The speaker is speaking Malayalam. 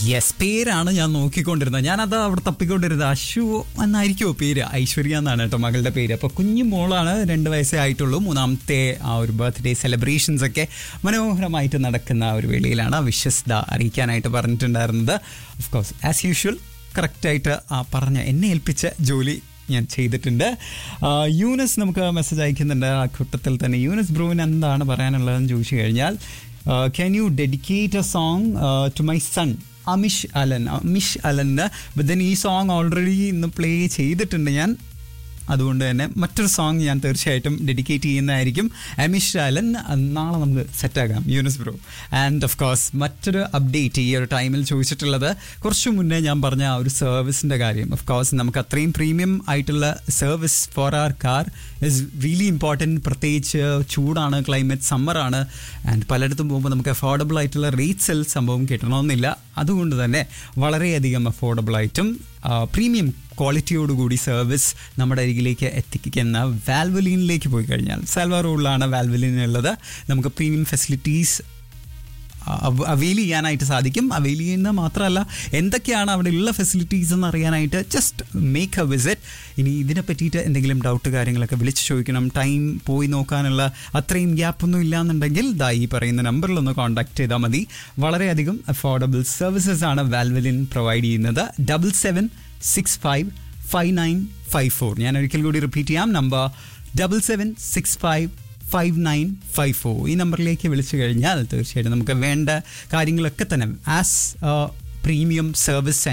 യെസ് പേരാണ് ഞാൻ നോക്കിക്കൊണ്ടിരുന്നത് ഞാനത് അവിടെ തപ്പിക്കൊണ്ടിരുന്നത് അശു എന്നായിരിക്കുമോ പേര് ഐശ്വര്യ എന്നാണ് കേട്ടോ മകളുടെ പേര് അപ്പോൾ കുഞ്ഞു മോളാണ് രണ്ട് വയസ്സേ ആയിട്ടുള്ളൂ മൂന്നാമത്തെ ആ ഒരു ബർത്ത്ഡേ സെലിബ്രേഷൻസ് ഒക്കെ മനോഹരമായിട്ട് നടക്കുന്ന ആ ഒരു വേളയിലാണ് വിശ്വസ്ത അറിയിക്കാനായിട്ട് പറഞ്ഞിട്ടുണ്ടായിരുന്നത് ഓഫ് കോഴ്സ് ആസ് യൂഷ്വൽ കറക്റ്റായിട്ട് ആ പറഞ്ഞ എന്നെ ഏൽപ്പിച്ച ജോലി ഞാൻ ചെയ്തിട്ടുണ്ട് ആ, യൂനസ് നമുക്ക് മെസ്സേജ് അയക്കുന്നുണ്ട് ആ കൂട്ടത്തിൽ തന്നെ യൂനസ് ബ്രൂവിന് എന്താണ് പറയാനുള്ളതെന്ന് ചോദിച്ചു കഴിഞ്ഞാൽ can you dedicate a song to my son Amish Alan Amish അലന് ദെൻ ഈ സോങ് ഓൾറെഡി ഇന്ന് പ്ലേ ചെയ്തിട്ടുണ്ട് ഞാൻ അതുകൊണ്ട് തന്നെ മറ്റൊരു സോങ് ഞാൻ തീർച്ചയായിട്ടും ഡെഡിക്കേറ്റ് ചെയ്യുന്നതായിരിക്കും അമിഷ് അലൻ നാളെ നമുക്ക് സെറ്റാക്കാം Younus bro and of course മറ്റൊരു അപ്ഡേറ്റ് ഈ ഒരു ടൈമിൽ ചോദിച്ചിട്ടുള്ളത് കുറച്ച് മുന്നേ ഞാൻ പറഞ്ഞ ആ ഒരു സർവീസിൻ്റെ കാര്യം ഓഫ് കോഴ്സ് നമുക്ക് അത്രയും പ്രീമിയം ആയിട്ടുള്ള service for our car is really important പ്രത്യേകിച്ച് ചൂടാണ് ക്ലൈമറ്റ് സമ്മറാണ് ആൻഡ് പലയിടത്തും പോകുമ്പോൾ നമുക്ക് അഫോർഡബിൾ ആയിട്ടുള്ള റേറ്റ്സിൽ സംഭവം കിട്ടണമെന്നില്ല അതുകൊണ്ട് തന്നെ വളരെയധികം അഫോർഡബിൾ ആയിട്ടും പ്രീമിയം ക്വാളിറ്റിയോടുകൂടി സർവീസ് നമ്മുടെ അരികിലേക്ക് എത്തിക്കുന്ന വാൽവലിനിലേക്ക് പോയി കഴിഞ്ഞാൽ സാൽവ റോഡിലാണ് വാൽവലിൻ ഉള്ളത് നമുക്ക് പ്രീമിയം ഫെസിലിറ്റീസ് അവെയിൽ ചെയ്യാനായിട്ട് സാധിക്കും അവെയിൽ ചെയ്യുന്ന മാത്രമല്ല എന്തൊക്കെയാണ് അവിടെ ഉള്ള ഫെസിലിറ്റീസ് എന്ന് അറിയാനായിട്ട് ജസ്റ്റ് മേക്ക് എ വിസിറ്റ് ഇനി ഇതിനെ പറ്റിയിട്ട് എന്തെങ്കിലും ഡൗട്ട് കാര്യങ്ങളൊക്കെ വിളിച്ച് ചോദിക്കണം ടൈം പോയി നോക്കാനുള്ള അത്രയും ഗ്യാപ്പൊന്നും ഇല്ലാന്നുണ്ടെങ്കിൽ ദാ ഈ പറയുന്ന നമ്പറിലൊന്ന് കോൺടാക്ട് ചെയ്താൽ മതി വളരെയധികം അഫോർഡബിൾ സർവീസസ് ആണ് വാൽവലിൻ പ്രൊവൈഡ് ചെയ്യുന്നത് double seven six five five nine five four ഞാൻ ഒരിക്കൽ കൂടി റിപ്പീറ്റ് ചെയ്യാം number double seven six five five nine five four ഈ നമ്പറിലേക്ക് വിളിച്ചു കഴിഞ്ഞാൽ തീർച്ചയായിട്ടും നമുക്ക് വേണ്ട കാര്യങ്ങളൊക്കെ തന്നെ ആസ് പ്രീമിയം സർവീസ്